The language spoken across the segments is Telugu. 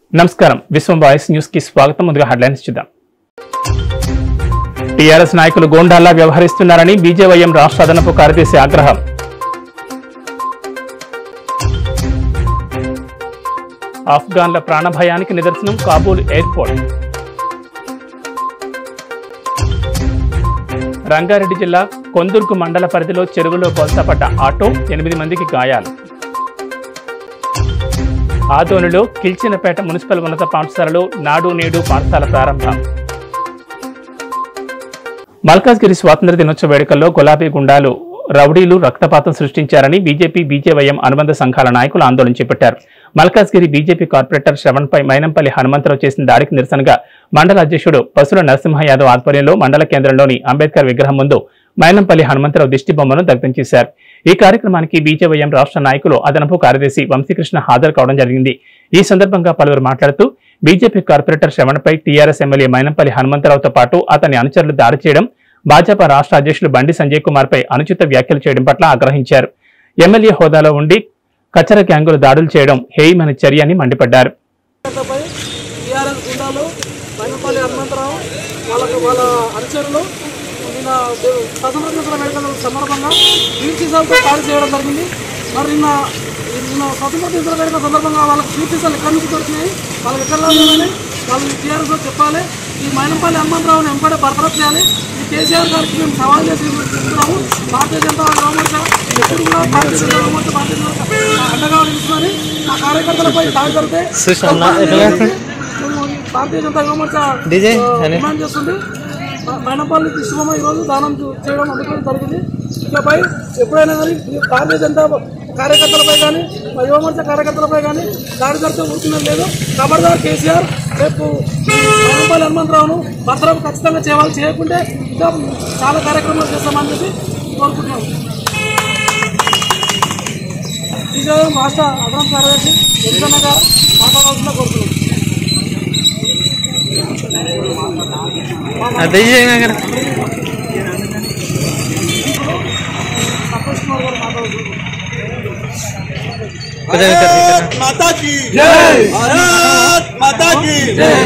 నమస్కారం విశ్వం వాయిస్ న్యూస్ కి స్వాగతం ముందుగా హెడ్లైన్స్ చూద్దాం టీఆర్ఎస్ నాయకులు గోండాల్లా వ్యవహరిస్తున్నారని బీజేవైఎం రాష్ట్ర అదనపు కార్యదర్శి ఆగ్రహం ఆఫ్ఘాన్ల ప్రాణభయానికి నిదర్శనం కాబూల్ ఎయిర్పోర్ట్ రంగారెడ్డి జిల్లా కొందుర్గు మండల పరిధిలో చెరువులో బొల్తపడ్డ ఆటో ఎనిమిది మందికి గాయాలు ఆదోనిలో కిల్చినపేట మున్సిపల్ ఉన్నత పాఠశాలలో నాడు నేడు పాఠశాల ప్రారంభం మల్కాజ్గిరి స్వాతంత్ర దినోత్సవ వేడుకల్లో గులాబీ గుండాలు రౌడీలు రక్తపాతం సృష్టించారని బీజేపీ బీజేవైఎం అనుబంధ సంఘాల నాయకులు ఆందోళన చేపట్టారు మల్కాజ్గిరి బీజేపీ కార్పొరేటర్ శ్రవణ్పై మైనంపల్లి హనుమంతరావు చేసిన దాడికి నిరసనగా మండల అధ్యక్షుడు పసుల నరసింహ యాదవ్ ఆధ్వర్యంలో మండల కేంద్రంలోని అంబేద్కర్ విగ్రహం ముందు మైనంపల్లి హనుమంతరావు దిష్టి బొమ్మను దగ్ధం చేశారు ఈ కార్యక్రమానికి బీజేవైఎం రాష్ట్ర నాయకులు అదనపు కార్యదర్శి వంశీకృష్ణ హాజరు కావడం జరిగింది ఈ సందర్భంగా పలువురు మాట్లాడుతూ బీజేపీ కార్పొరేటర్ శ్రవణ్పై టీఆర్ఎస్ ఎమ్మెల్యే మైనంపల్లి హనుమంతరావుతో పాటు అతని అనుచరులు దాడి చేయడం భాజపా రాష్ట్ర అధ్యక్షులు బండి సంజయ్ కుమార్ పై అనుచిత వ్యాఖ్యలు చేయడం పట్ల ఆగ్రహించారు ఎమ్మెల్యే హోదాలో ఉండి కచర గ్యాంగులు దాడులు చేయడం హేయమైన చర్య అని మండిపడ్డారు పై టీఆర్ఎస్ గుండాలు మైనపల్లి హనుమంతరావు వాళ్ళకు వాళ్ళ అనుచరులు నిన్న స్వతంత్ర దినోత్సవ వేడుకల సందర్భంగా కీర్తిసాలతో దాడి చేయడం జరిగింది మరి నిన్న నిన్న స్వతంత్ర దినోత్సవ వేడుకల సందర్భంగా వాళ్ళకి కీర్తిసాలు ఎక్కడి నుంచి దొరికినాయి వాళ్ళకి ఎక్కడ రావాలి వాళ్ళు టీఆర్ఎస్లో చెప్పాలి ఈ మైనంపల్లి హనుమంతరావుని వెంబడే బర్తరఫ్ చేయాలి ఈ కేసీఆర్ గారికి మేము సవాల్ చేసి చెప్తున్నాము భారతీయ జనతా గవర్నమెంట్ ఎప్పుడు కూడా భారతీయ జనతా గవర్నమెంట్ భారతీయ జనతా అండగా నిలుస్తుందని మా కార్యకర్తలపై దాడి జరిగితే మేము భారతీయ జనతా గవర్నమెంట్ డిమాండ్ చేస్తుంది మైనపల్లి కృష్ణమ్మ ఈరోజు దానం చే- చేయడం అందుకని జరిగింది ఇకపై ఎప్పుడైనా కానీ ఈ భారతీయ జనతా కార్యకర్తలపై కానీ మా యువమోర్చా కార్యకర్తలపై కానీ దాడి జరిగితే ఊరుకునేది లేదు ఖబర్దార్ కేసీఆర్ రేపు మైనపల్లి హనుమంతరావును భద్రం ఖచ్చితంగా చేయాలి చేయకుంటే ఇంకా చాలా కార్యక్రమాలు చేస్తామని చెప్పి కోరుకుంటున్నాం విజయ మాస్టర్ అదనం కార్యదర్శి వెంకన్న గారు మాట్లాడాల్సిందిగా కోరుతున్నాం సంతోష్ కుమార్ గారు మాట్లాడుతున్నారు भारत माता की जय भारत माता की जय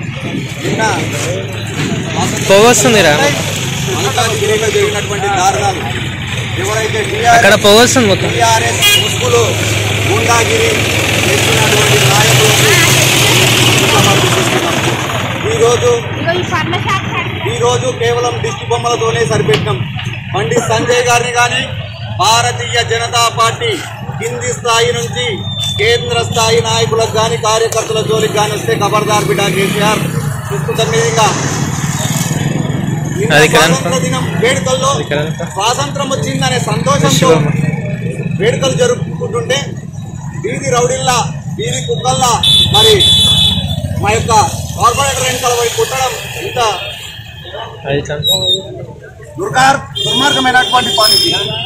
పొగొస్తుందిరా మల్కాజ్గిరిలో జరిగినటువంటి దారుణాలు ఎవరైతే అక్కడ పొగొస్తుంది మొత్తం టీఆర్ఎస్ ముసుగులు గుండాగిరి చేస్తున్నటువంటి నాయకులకు సమర్థన చేస్తున్నాం. ఈరోజు ఈరోజు కేవలం దిష్టి బొమ్మలతోనే సరిపెట్టినాం బండి సంజయ్ గారిని కానీ భారతీయ జనతా పార్టీ కింది స్థాయి నుంచి కేంద్ర స్థాయి నాయకులకు కానీ కార్యకర్తల జోలికి కానీ వస్తే ఖబర్దార్ బిడ్డ కేసీఆర్ ప్రస్తుతం మీదుగా నిన్న అది ఇక్కడ స్వాతంత్ర దినం వేడుకల్లో ఇక్కడ అంతా. స్వాతంత్రం వచ్చిందనే సంతోషంతో వేడుకలు జరుపుకుంటుంటే వీధి రౌడీల్లా వీధి కుక్కల్లా మరి మా యొక్క కార్పొరేటర్ వెనుకల వైపు కుట్టడం ఇంత అది చంప దుర్గార్ దుర్మార్గమైనటువంటి పని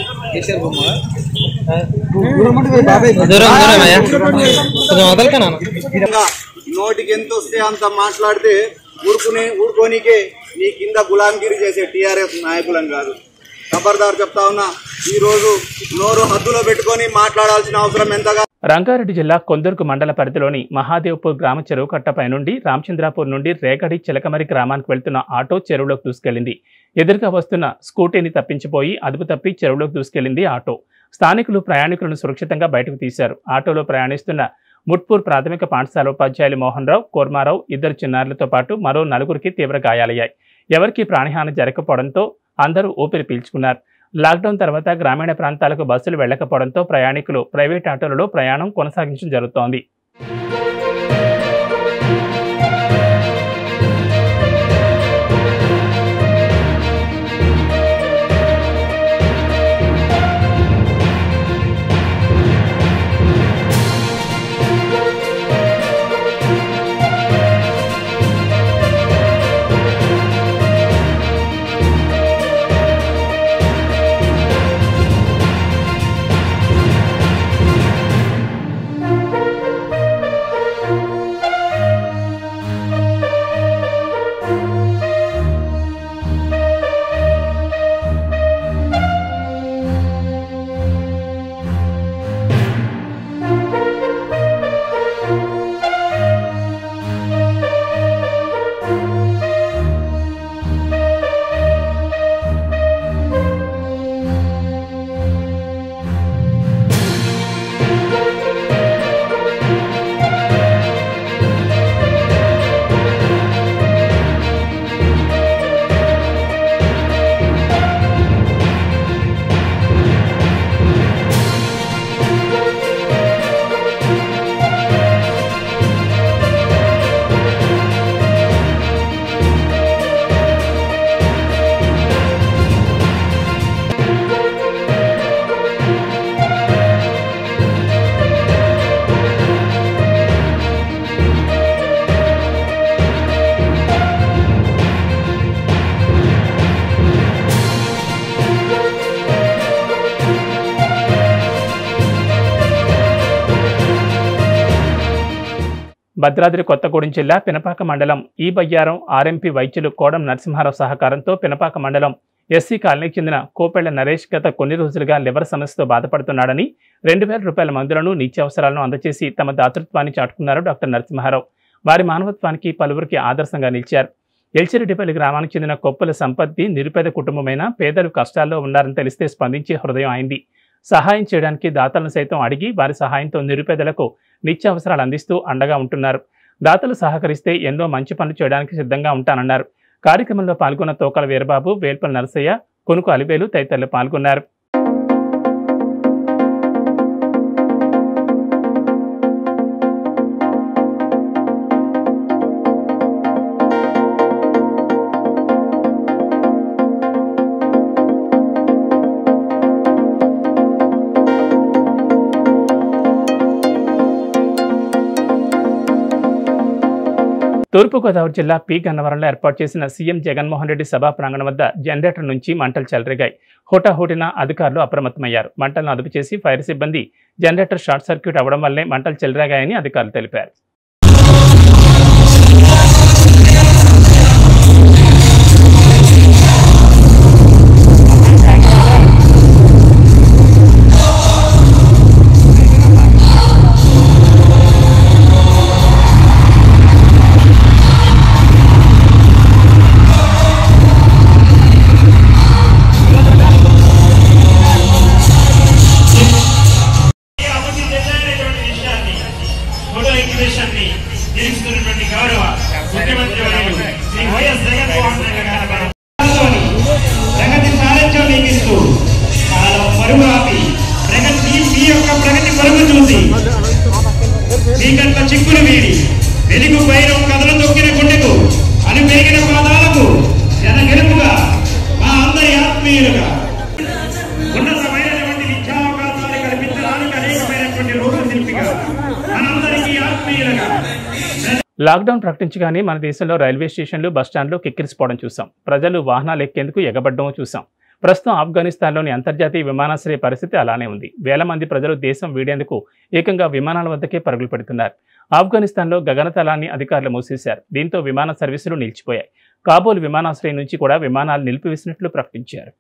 దూరం దూరం అయ్యా కొంచెం వదలకనా విధంగా నోటికి ఎంత వస్తే అంత మాట్లాడితే ఊరుకునే ఊరుకోనికే నీ కింద గులాంగిరి చేసే టీఆర్ఎస్ నాయకులను కాదు ఖబర్దార్ చెప్తా ఉన్నా ఈ రోజు నోరు హద్దులో పెట్టుకొని మాట్లాడాల్సిన అవసరం ఎంతగా రంగారెడ్డి జిల్లా కొందర్కు మండల పరిధిలోని మహాదేవ్పూర్ గ్రామ చెరువు కట్టపై నుండి రామచంద్రాపూర్ నుండి రేగడి చిలకమరి గ్రామానికి వెళ్తున్న ఆటో చెరువులోకి దూసుకెళ్లింది ఎదురుగా వస్తున్న స్కూటీని తప్పించిపోయి అదుపు తప్పి చెరువులోకి దూసుకెళ్లింది ఆటో స్థానికులు ప్రయాణికులను సురక్షితంగా బయటకు తీశారు ఆటోలో ప్రయాణిస్తున్న ముట్పూర్ ప్రాథమిక పాఠశాల ఉపాధ్యాయులు మోహన్ రావు కోర్మారావు ఇద్దరు చిన్నారులతో పాటు మరో నలుగురికి తీవ్ర గాయాలయ్యాయి ఎవరికీ ప్రాణహాని జరగకపోవడంతో అందరూ ఊపిరి పీల్చుకున్నారు లాక్డౌన్ తర్వాత గ్రామీణ ప్రాంతాలకు బస్సులు వెళ్లకపోవడంతో ప్రయాణికులు ప్రైవేట్ ఆటోలలో ప్రయాణం కొనసాగించడం జరుగుతోంది భద్రాద్రి కొత్తగూడెం జిల్లా పినపాక మండలం ఈ బయ్యారం ఆర్ఎంపీ వైద్యులు కోడం నరసింహారావు సహకారంతో పినపాక మండలం ఎస్సీ కాలనీకి చెందిన కోపెళ్ల నరేష్ గత కొన్ని రోజులుగా లివర్ సమస్యతో బాధపడుతున్నాడని రెండు వేల రూపాయల మందులను నిత్యావసరాలను అందజేసి తమ దాతృత్వాన్ని చాటుకున్నారు డాక్టర్ నరసింహారావు వారి మానవత్వానికి పలువురికి ఆదర్శంగా నిలిచారు ఎల్చిరెడ్డిపల్లి గ్రామానికి చెందిన కొప్పల సంపత్తి నిరుపేద కుటుంబమైన పేదలు కష్టాల్లో ఉన్నారని తెలిస్తే స్పందించే హృదయం అయింది సహాయం చేయడానికి దాతలను సైతం అడిగి వారి సహాయంతో నిరుపేదలకు నిత్యావసరాలు అందిస్తూ అండగా ఉంటున్నారు దాతలు సహకరిస్తే ఎన్నో మంచి పనులు చేయడానికి సిద్ధంగా ఉంటానన్నారు కార్యక్రమంలో పాల్గొన్న తోకల వీరబాబు వేల్పల్ నరసయ్య కొనుకు అలివేలు తదితరులు పాల్గొన్నారు తూర్పుగోదావరి జిల్లా పి గన్నవరంలో ఏర్పాటు చేసిన సీఎం జగన్మోహన్ రెడ్డి సభా ప్రాంగణం వద్ద జనరేటర్ నుంచి మంటలు చెలరేగాయి హోటాహోటిన అధికారులు అప్రమత్తమయ్యారు మంటలను అదుపు చేసి ఫైర్ సిబ్బంది జనరేటర్ షార్ట్ సర్క్యూట్ అవ్వడం వల్లే మంటలు చెలరేగాయని అధికారులు తెలిపారు అభివృద్ధి చెందాలనేటువంటి విషయాన్ని ఫోటో ఎగ్జిబిషన్ని నిలుస్తున్నటువంటి గౌరవ ముఖ్యమంత్రి వర్యులు శ్రీ వైఎస్ జగన్మోహన్ రెడ్డి గారి ప్రభుత్వంలోని ప్రగతి సారథ్యం నియమిస్తూ కాలం పరుగు ఆపి ప్రగతి మీ యొక్క ప్రగతి పరుగు చూసి చీకట్ల చిక్కులు వీడి వెలుగు పైరం కథలు తొక్కిన గుండెకు అని పెరిగిన పాదాలకు జన గెలుపుగా మా అందరి ఆత్మీయులుగా ఉన్నతమైనటువంటి విద్యావకాశాలు కల్పించడానికి అనేకమైనటువంటి రూపశిల్పిగా మనందరికీ ఆత్మీయులుగా లాక్డౌన్ ప్రకటించగానే మన దేశంలో రైల్వే స్టేషన్లు బస్టాండ్లు కిక్కిరిసిపోవడం చూసాం ప్రజలు వాహనాలు ఎక్కేందుకు ఎగబడ్డం చూసాం ప్రస్తుతం ఆఫ్ఘనిస్తాన్లోని అంతర్జాతీయ విమానాశ్రయ పరిస్థితి అలానే ఉంది వేల మంది ప్రజలు దేశం వీడేందుకు ఏకంగా విమానాల వద్దకే పరుగులు పెడుతున్నారు ఆఫ్ఘనిస్తాన్లో గగనతలాన్ని అధికారులు మూసేశారు దీంతో విమాన సర్వీసులు నిలిచిపోయాయి కాబూల్ విమానాశ్రయం నుంచి కూడా విమానాలు నిలిపివేసినట్లు ప్రకటించారు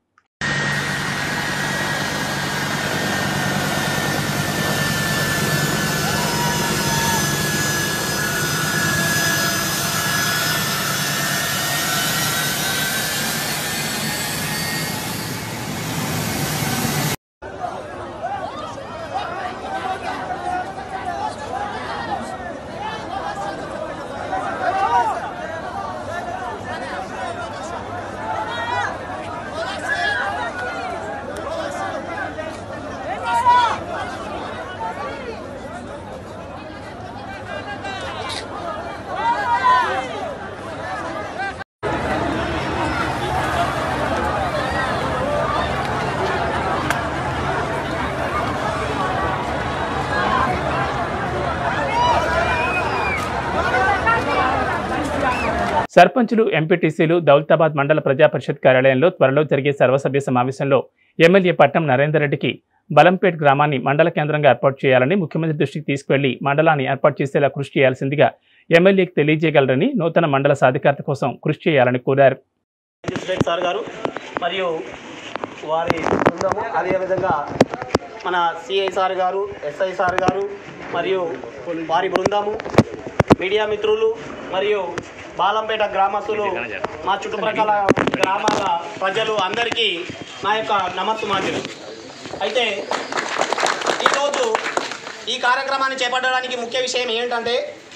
సర్పంచులు ఎంపీటీసీలు దౌలతాబాద్ మండల ప్రజా పరిషత్ కార్యాలయంలో త్వరలో జరిగే సర్వసభ్య సమావేశంలో ఎమ్మెల్యే పట్నం నరేందర్ రెడ్డికి బలంపేట్ గ్రామాన్ని మండల కేంద్రంగా ఏర్పాటు చేయాలని ముఖ్యమంత్రి దృష్టికి తీసుకువెళ్లి మండలాన్ని ఏర్పాటు చేసేలా కృషి చేయాల్సిందిగా ఎమ్మెల్యేకి తెలియజేయగలరని నూతన మండల సాధికారత కోసం కృషి చేయాలని కోరారు శ్రేష్ సార్ గారు మరియు వారి బృందము అదేవిధంగా మన సిఐ సార్ గారు ఎస్ఐ సార్ గారు మరియు వారి బృందము మీడియా మిత్రులు మరియు బాలంపేట గ్రామస్తులు మా చుట్టుప్రక్కల గ్రామాల ప్రజలు అందరికీ నా యొక్క నమస్సుమాంజలు అయితే ఈరోజు ఈ కార్యక్రమాన్ని చేపట్టడానికి ముఖ్య విషయం ఏంటంటే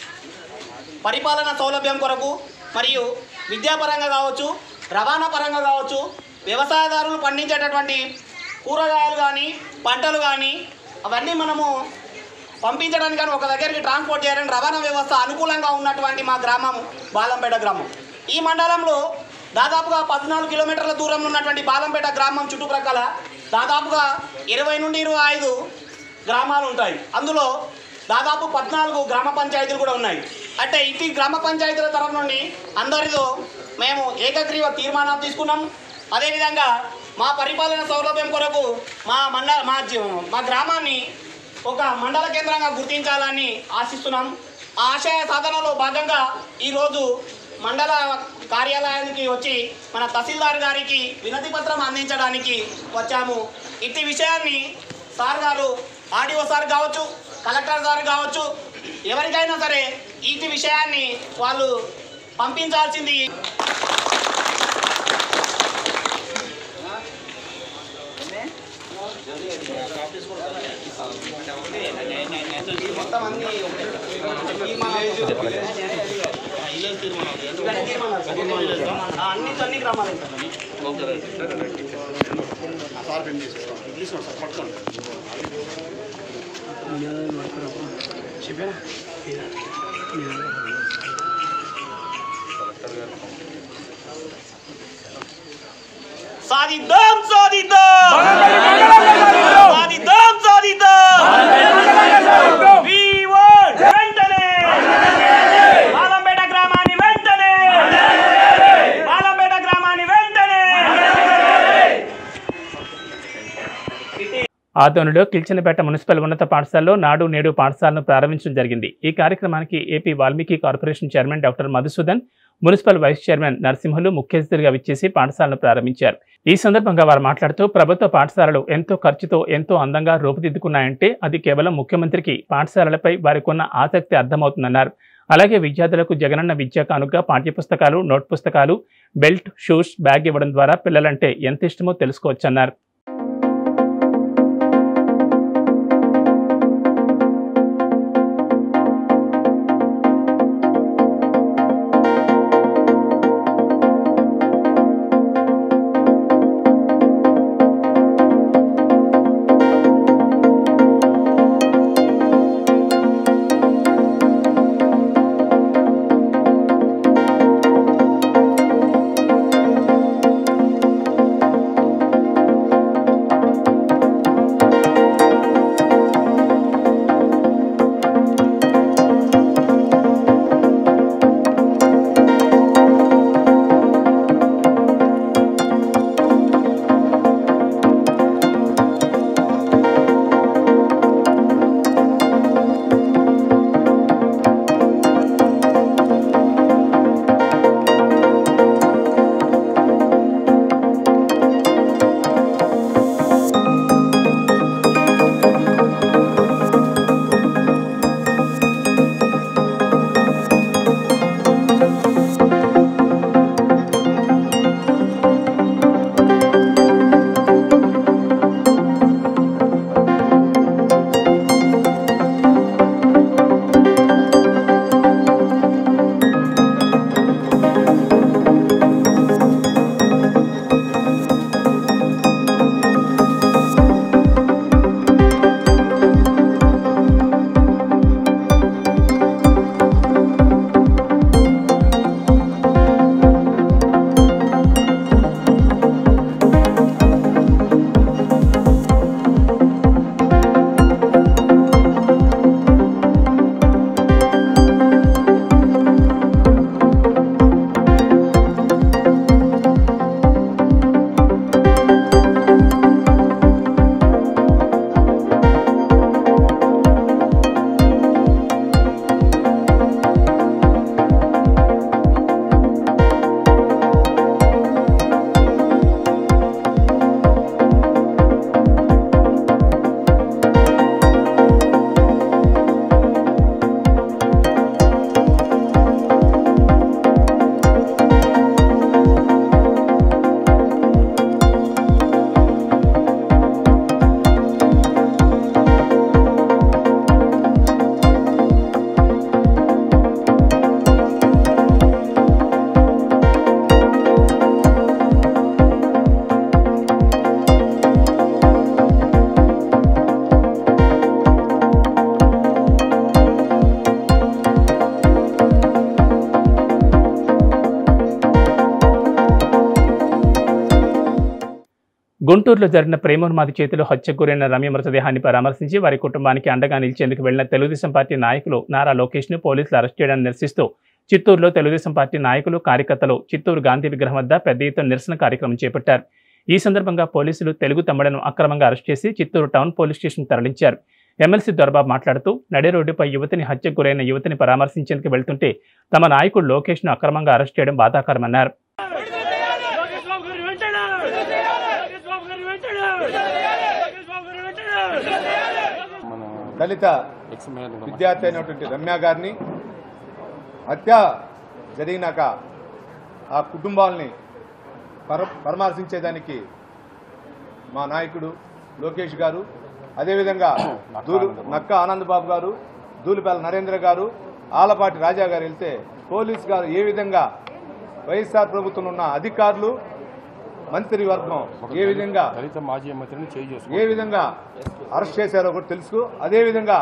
పరిపాలన సౌలభ్యం కొరకు మరియు విద్యాపరంగా కావచ్చు రవాణా పరంగా కావచ్చు వ్యవసాయదారులు పండించేటటువంటి కూరగాయలు కానీ పంటలు కానీ అవన్నీ మనము పంపించడానికి కానీ ఒక దగ్గరికి ట్రాన్స్పోర్ట్ చేయాలని రవాణా వ్యవస్థ అనుకూలంగా ఉన్నటువంటి మా గ్రామం బాలంపేట గ్రామం ఈ మండలంలో దాదాపుగా పద్నాలుగు కిలోమీటర్ల దూరంలో ఉన్నటువంటి బాలంపేట గ్రామం చుట్టుప్రక్కల దాదాపుగా ఇరవై నుండి ఇరవై ఐదు గ్రామాలు ఉంటాయి అందులో దాదాపు పద్నాలుగు గ్రామ పంచాయతీలు కూడా ఉన్నాయి అంటే ఇటు గ్రామ పంచాయతీల తరఫు నుండి అందరితో మేము ఏకగ్రీవ తీర్మానాలు తీసుకున్నాం అదేవిధంగా మా పరిపాలన సౌలభ్యం కొరకు మా మండ మా జీ- మా గ్రామాన్ని ఒక మండల కేంద్రంగా గుర్తించాలని ఆశిస్తున్నాం ఆ ఆశయ సాధనలో భాగంగా ఈరోజు మండల కార్యాలయానికి వచ్చి మన తహసీల్దార్ గారికి వినతి పత్రం అందించడానికి వచ్చాము ఇట్టి విషయాన్ని సార్ గారు ఆర్డీఓ సార్ కావచ్చు కలెక్టర్ సార్ కావచ్చు ఎవరికైనా సరే ఇట్టి విషయాన్ని వాళ్ళు పంపించాల్సింది మొత్తం అన్ని అన్ని అన్ని గ్రామాలు సాధిద్దాం సాధిద్దాం సాధిద్దాం సాధిద్దాం We want వెంటనే బాలంపేట గ్రామాన్ని వెంటనే బాలంపేట గ్రామాన్ని వెంటనే ఆదోనిలో కిల్చనపేట మున్సిపల్ ఉన్నత పాఠశాలలో నాడు నేడు పాఠశాలను ప్రారంభించడం జరిగింది ఈ కార్యక్రమానికి AP Valmiki corporation chairman doctor Madhusudan municipal vice chairman Narasimhulu ముఖ్య అతిథులుగా విచ్చేసి పాఠశాలను ప్రారంభించారు ఈ సందర్భంగా వారు మాట్లాడుతూ ప్రభుత్వ పాఠశాలలు ఎంతో ఖర్చుతో ఎంతో అందంగా రూపుదిద్దుకున్నాయంటే అది కేవలం ముఖ్యమంత్రికి పాఠశాలలపై వారికున్న ఆసక్తి అర్థమవుతుందన్నారు అలాగే విద్యార్థులకు జగనన్న విద్యా కానుక పాఠ్యపుస్తకాలు నోట్ పుస్తకాలు బెల్ట్ షూస్ బ్యాగ్ ఇవ్వడం ద్వారా పిల్లలంటే ఎంత ఇష్టమో తెలుసుకోవచ్చన్నారు గుంటూరులో జరిగిన ప్రేమోన్మాది చేతిలో హత్యకు గురైన రమ్య మృతదేహాన్ని పరామర్శించి వారి కుటుంబానికి అండగా నిలిచేందుకు వెళ్లిన తెలుగుదేశం పార్టీ నాయకులు నారా లోకేష్ను పోలీసులు అరెస్ట్ చేయడాన్ని నిరసిస్తూ చిత్తూరులో తెలుగుదేశం పార్టీ నాయకులు కార్యకర్తలు చిత్తూరు గాంధీ విగ్రహం వద్ద పెద్ద ఎత్తున నిరసన కార్యక్రమం చేపట్టారు ఈ సందర్భంగా పోలీసులు తెలుగు తమ్ముడను అక్రమంగా అరెస్ట్ చేసి చిత్తూరు టౌన్ పోలీస్ స్టేషన్ తరలించారు ఎమ్మెల్సీ దొరబాబు మాట్లాడుతూ నడి రోడ్డుపై యువతిని హత్యకు గురైన యువతిని పరామర్శించేందుకు వెళ్తుంటే తమ నాయకుడు లోకేష్ను అక్రమంగా అరెస్ట్ చేయడం బాధాకరమన్నారు దళిత విద్యార్థి అయినటువంటి రమ్య గారిని హత్య జరిగినాక ఆ కుటుంబాలని పర పరామర్శించేదానికి మా నాయకుడు లోకేష్ గారు అదేవిధంగా దూలు నక్క ఆనంద్ బాబు గారు దూలిపల్లి నరేంద్ర గారు ఆలపాటి రాజా గారు వెళ్తే పోలీస్ గారు ఏ విధంగా వైఎస్ఆర్ ప్రభుత్వంలో ఉన్న అధికారులు మంత్రివర్గం ఏ విధంగా దళిత మాజీ మంత్రిని చేయి చేసుకో ఏ విధంగా అరెస్ట్ చేశారో కూడా తెలుసు అదేవిధంగా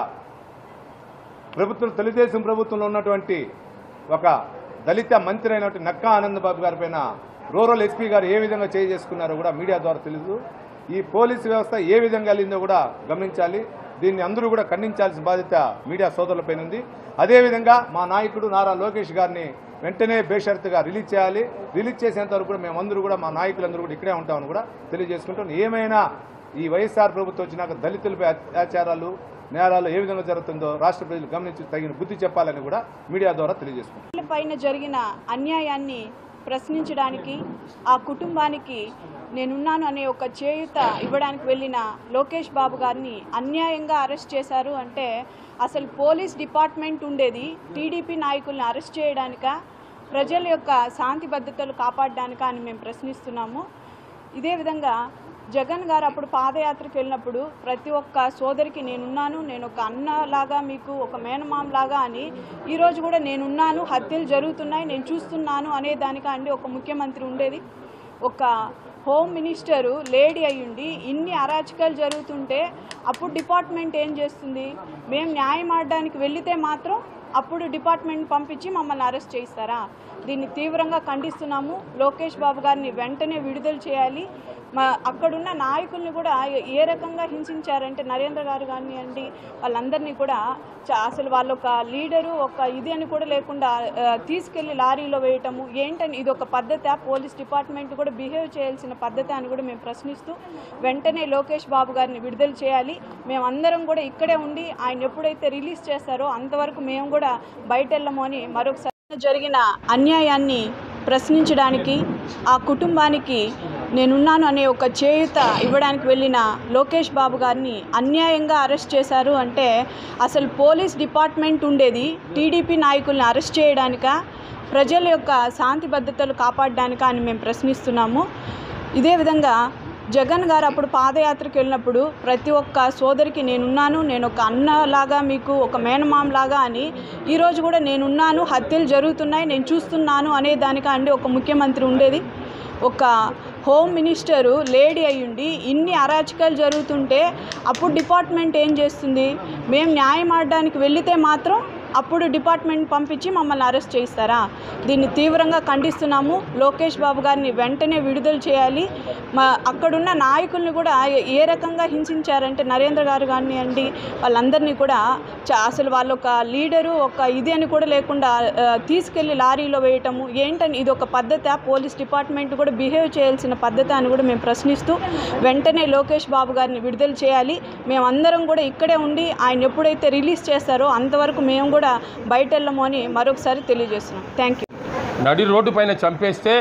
ప్రభుత్వం తెలుగుదేశం ప్రభుత్వంలో ఉన్నటువంటి ఒక దళిత మంత్రి అయినటువంటి నక్కా ఆనంద్ బాబు గారి పైన రూరల్ ఎస్పీ గారు ఏ విధంగా చేయి చేసుకున్నారో కూడా మీడియా ద్వారా తెలుసు ఈ పోలీసు వ్యవస్థ ఏ విధంగా వెళ్ళిందో కూడా గమనించాలి దీన్ని అందరూ కూడా ఖండించాల్సిన బాధ్యత మీడియా సోదరులపైన ఉంది అదేవిధంగా మా నాయకుడు నారా లోకేష్ గారిని వెంటనే బేషరతుగా రిలీజ్ చేయాలి రిలీజ్ చేసేంత వరకు కూడా మేమందరూ కూడా మా నాయకులందరూ కూడా ఇక్కడే ఉంటామని కూడా తెలియజేసుకుంటాం ఏమైనా ఈ వైఎస్ఆర్ ప్రభుత్వం వచ్చినాక దళితులపై అత్యాచారాలు నేరాలు ఏ విధంగా జరుగుతుందో రాష్ట్ర ప్రజలు గమనించి తగిన బుద్ధి చెప్పాలని కూడా మీడియా ద్వారా తెలియజేసుకుంటాం పైన జరిగిన అన్యాయాన్ని ప్రశ్నించడానికి ఆ కుటుంబానికి నేనున్నాను అనే ఒక చేయుత ఇవ్వడానికి వెళ్ళిన లోకేష్ బాబు గారిని అన్యాయంగా అరెస్ట్ చేశారు అంటే అసలు పోలీస్ డిపార్ట్మెంట్ ఉండేది టీడీపీ నాయకుల్ని అరెస్ట్ చేయడానిక ప్రజల యొక్క శాంతి భద్రతలు కాపాడడానిక అని మేము ప్రశ్నిస్తున్నాము ఇదే విధంగా జగన్ గారు అప్పుడు పాదయాత్రకు వెళ్ళినప్పుడు ప్రతి ఒక్క సోదరికి నేనున్నాను నేను ఒక అన్నలాగా మీకు ఒక మేనమామలాగా అని ఈరోజు కూడా నేనున్నాను హత్యలు జరుగుతున్నాయి నేను చూస్తున్నాను అనే దానికా అండి ఒక ముఖ్యమంత్రి ఉండేది ఒక హోమ్ మినిస్టరు లేడీ అయ్యుండి ఇన్ని అరాచకాలు జరుగుతుంటే అప్పుడు డిపార్ట్మెంట్ ఏం చేస్తుంది మేము న్యాయం ఆడడానికి వెళితే మాత్రం అప్పుడు డిపార్ట్మెంట్ పంపించి మమ్మల్ని అరెస్ట్ చేయిస్తారా దీన్ని తీవ్రంగా ఖండిస్తున్నాము లోకేష్ బాబు గారిని వెంటనే విడుదల చేయాలి మా అక్కడున్న నాయకుల్ని కూడా ఏ రకంగా హింసించారంటే నరేంద్ర గారు కానివ్వండి వాళ్ళందరినీ కూడా చ- అసలు వాళ్ళు ఒక లీడరు ఒక ఇది అని కూడా లేకుండా ఆ, తీసుకెళ్లి లారీలో వేయటము ఏంటని ఇది ఒక పద్ధత పోలీస్ డిపార్ట్మెంట్ కూడా బిహేవ్ చేయాల్సిన పద్ధతి అని కూడా మేము ప్రశ్నిస్తూ వెంటనే లోకేష్ బాబు గారిని విడుదల చేయాలి మేమందరం కూడా ఇక్కడే ఉండి ఆయన ఎప్పుడైతే రిలీజ్ చేస్తారో అంతవరకు మేము కూడా బయట వెళ్ళము అని మరొకసారి జరిగిన అన్యాయాన్ని ప్రశ్నించడానికి ఆ కుటుంబానికి నేనున్నాను అనే ఒక చేయుత ఇవ్వడానికి వెళ్ళిన లోకేష్ బాబు గారిని అన్యాయంగా అరెస్ట్ చేశారు అంటే అసలు పోలీస్ డిపార్ట్మెంట్ ఉండేది టీడీపీ నాయకుల్ని అరెస్ట్ చేయడానిక ప్రజల యొక్క శాంతి భద్రతలు కాపాడడానిక అని మేము ప్రశ్నిస్తున్నాము ఇదే విధంగా జగన్ గారు అప్పుడు పాదయాత్రకు వెళ్ళినప్పుడు ప్రతి ఒక్క సోదరికి నేనున్నాను నేను ఒక అన్నలాగా మీకు ఒక మేనమామలాగా అని ఈరోజు కూడా నేనున్నాను హత్యలు జరుగుతున్నాయి నేను చూస్తున్నాను అనే దానికా అండి ఒక ముఖ్యమంత్రి ఉండేది ఒక హోమ్ మినిస్టరు లేడీ అయ్యుండి ఇన్ని అరాచకాలు జరుగుతుంటే అప్పుడు డిపార్ట్మెంట్ ఏం చేస్తుంది మేము న్యాయం ఆడడానికి వెళితే మాత్రం అప్పుడు డిపార్ట్మెంట్ పంపించి మమ్మల్ని అరెస్ట్ చేయిస్తారా దీన్ని తీవ్రంగా ఖండిస్తున్నాము లోకేష్ బాబు గారిని వెంటనే విడుదల చేయాలి మా అక్కడున్న నాయకుల్ని కూడా ఏ- ఏ రకంగా హింసించారంటే నరేంద్ర గారు కానివ్వండి వాళ్ళందరినీ కూడా చ- అసలు వాళ్ళు ఒక లీడరు ఒక ఇది అని కూడా లేకుండా ఆ, తీసుకెళ్లి లారీలో వేయటము ఏంటని ఇది ఒక పద్ధత పోలీస్ డిపార్ట్మెంట్ కూడా బిహేవ్ చేయాల్సిన పద్ధతి అని కూడా మేము ప్రశ్నిస్తూ వెంటనే లోకేష్ బాబు గారిని విడుదల చేయాలి మేమందరం కూడా ఇక్కడే ఉండి ఆయన ఎప్పుడైతే రిలీజ్ చేస్తారో అంతవరకు మేము కూడా బయట వెళ్ళము అని మరొకసారి తెలియజేస్తున్నాం థ్యాంక్ యూ నడి రోడ్డు పైన చంపేస్తే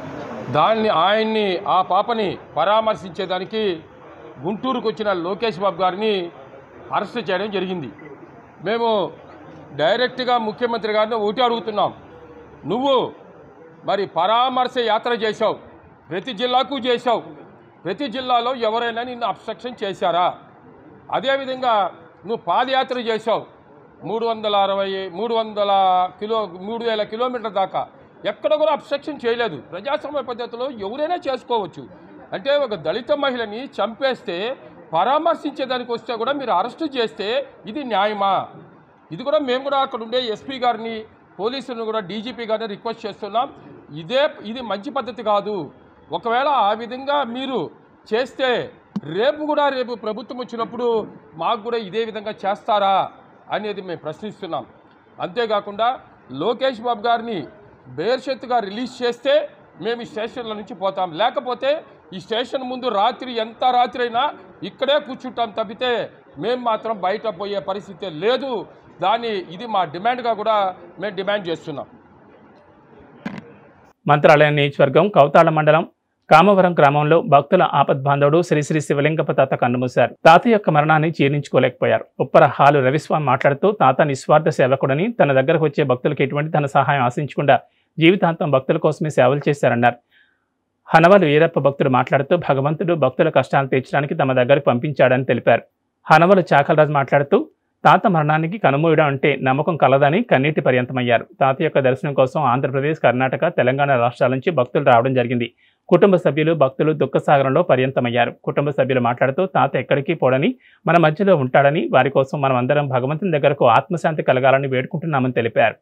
దాన్ని ఆయన్ని ఆ పాపని పరామర్శించేదానికి గుంటూరుకు వచ్చిన లోకేష్ బాబు గారిని అరెస్ట్ చేయడం జరిగింది మేము డైరెక్ట్గా ముఖ్యమంత్రి గారిని ఒకటి అడుగుతున్నాం నువ్వు మరి పరామర్శ యాత్ర చేశావు ప్రతి జిల్లాకు చేశావు ప్రతి జిల్లాలో ఎవరైనా నిన్ను అబ్స్ట్రక్షన్ చేశారా అదేవిధంగా నువ్వు పాదయాత్ర చేశావు మూడు వందల అరవై మూడు వందల కిలో మూడు వేల కిలోమీటర్ల దాకా ఎక్కడ కూడా అబ్స్ట్రక్షన్ చేయలేదు ప్రజాస్వామ్య పద్ధతిలో ఎవరైనా చేసుకోవచ్చు అంటే ఒక దళిత మహిళని చంపేస్తే పరామర్శించేదానికి వస్తే కూడా మీరు అరెస్టు చేస్తే ఇది న్యాయమా ఇది కూడా మేము కూడా అక్కడ ఉండే ఎస్పీ గారిని పోలీసులను కూడా డీజీపీ గారిని రిక్వెస్ట్ చేస్తున్నాం ఇదే ఇది మంచి పద్ధతి కాదు ఒకవేళ ఆ విధంగా మీరు చేస్తే రేపు కూడా రేపు ప్రభుత్వం వచ్చినప్పుడు మాకు కూడా ఇదే విధంగా చేస్తారా అనేది మేము ప్రశ్నిస్తున్నాం అంతేకాకుండా లోకేష్ బాబు గారిని బేర్షెత్తుగా రిలీజ్ చేస్తే మేము ఈ స్టేషన్ల నుంచి పోతాం లేకపోతే ఈ స్టేషన్ ముందు రాత్రి ఎంత రాత్రి అయినా ఇక్కడే కూర్చుంటాం తప్పితే మేము మాత్రం బయట పోయే పరిస్థితి లేదు దాన్ని ఇది మా డిమాండ్గా కూడా మేము డిమాండ్ చేస్తున్నాం మంత్రాలయం నియోజకవర్గం కౌతాళ మండలం కామవరం గ్రామంలో భక్తుల ఆపద్బాంధవుడు శ్రీ శ్రీ శివలింగప్ప తాత కన్నుమూశారు తాత యొక్క మరణాన్ని జీర్ణించుకోలేకపోయారు ఉప్పర హాలు రవిస్వామి మాట్లాడుతూ తాత నిస్వార్థ సేవకుడని తన దగ్గరకు వచ్చే భక్తులకు ఎటువంటి ధన సహాయం ఆశించకుండా జీవితాంతం భక్తుల కోసమే సేవలు చేశారన్నారు హనవలు వీరప్ప భక్తుడు మాట్లాడుతూ భగవంతుడు భక్తుల కష్టాలు తీర్చడానికి తమ దగ్గరకు పంపించాడని తెలిపారు హనవలు చాకలరాజు మాట్లాడుతూ తాత మరణానికి కనుమూయడం అంటే నమ్మకం కలదని కన్నీటి పర్యంతమయ్యారు తాత యొక్క దర్శనం కోసం ఆంధ్రప్రదేశ్ కర్ణాటక తెలంగాణ రాష్ట్రాల నుంచి భక్తులు రావడం జరిగింది కుటుంబ సభ్యులు భక్తులు దుఃఖసాగరంలో పర్యంతమయ్యారు కుటుంబ సభ్యులు మాట్లాడుతూ తాత ఎక్కడికి పోడని మన మధ్యలో ఉంటాడని వారి కోసం మనం అందరం భగవంతుని దగ్గరకు ఆత్మశాంతి కలగాలని వేడుకుంటున్నామని తెలిపారు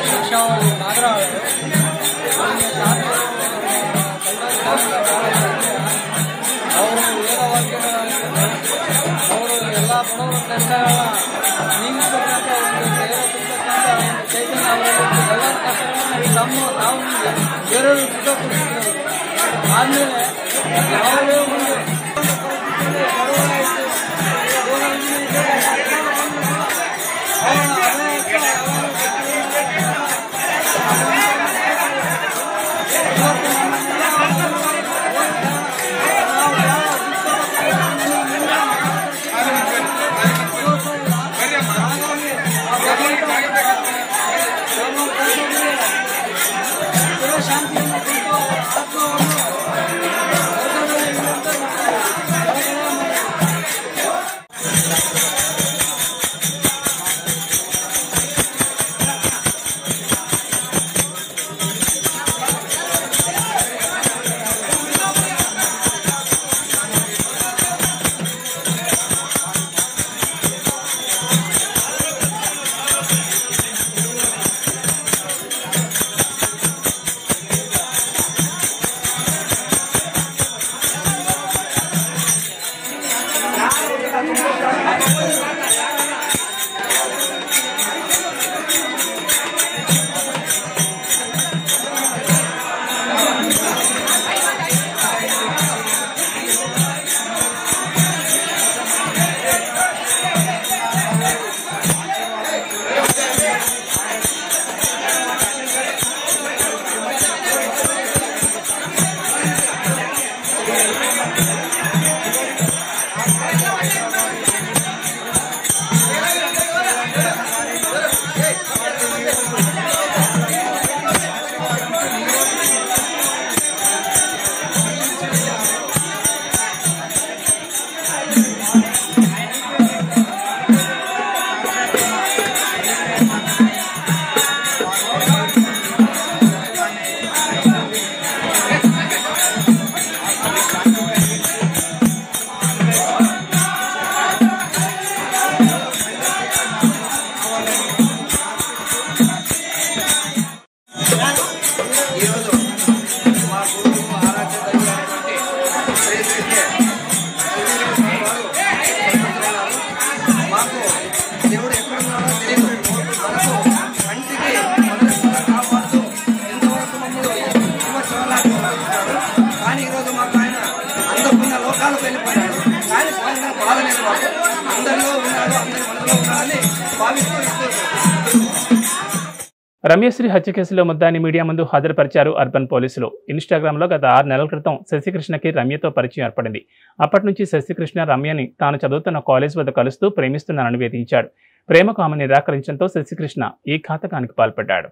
ఈరోజు మా గురువు ఆరాధ్య దైవమైనటువంటి శ్రీ శ్రీ కె. మాకు దేవుడు ఎక్కడున్నాడో తెలియదు మనకు కంటికి మనసుగా కాపాడుతూ ఎంతవరకు మమ్మల్ని ఈ సంవత్సరాలకు పంపించాడు కానీ ఈరోజు మాకు ఆయన అందకున్న లోకాలకు వెళ్ళిపోయాడు కానీ పోయిన బాధ లేదు మాకు అందరిలో ఉన్నాడు అందరి మనలో ఉన్నాడని భావిస్తూ ఇస్తూ రమ్యశ్రీ హత్య కేసులో ముద్దాని మీడియా ముందు హాజరుపరిచారు అర్బన్ పోలీసులు ఇన్స్టాగ్రామ్లో గత ఆరు నెలల క్రితం శశికృష్ణకి రమ్యతో పరిచయం ఏర్పడింది అప్పటి నుంచి శశికృష్ణ రమ్యని తాను చదువుతున్న కాలేజ్ వద్ద కలుస్తూ ప్రేమిస్తున్నానని వేధించాడు ప్రేమకు ఆమె నిరాకరించడంతో శశికృష్ణ ఈ ఘాతకానికి పాల్పడ్డాడు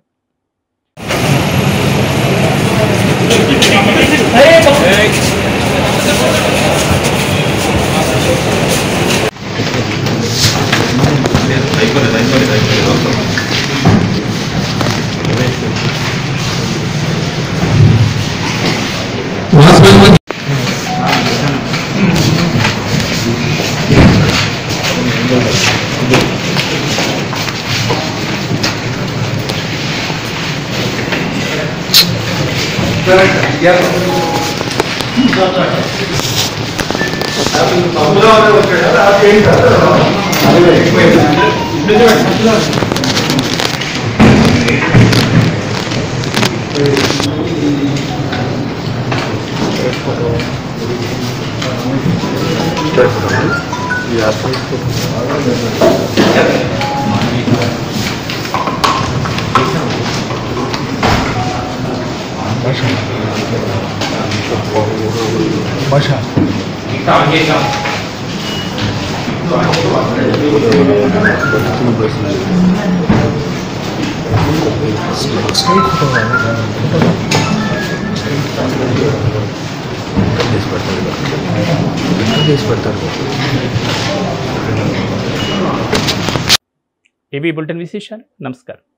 ఇవి బులెటిన్ విశేషాలు నమస్కారం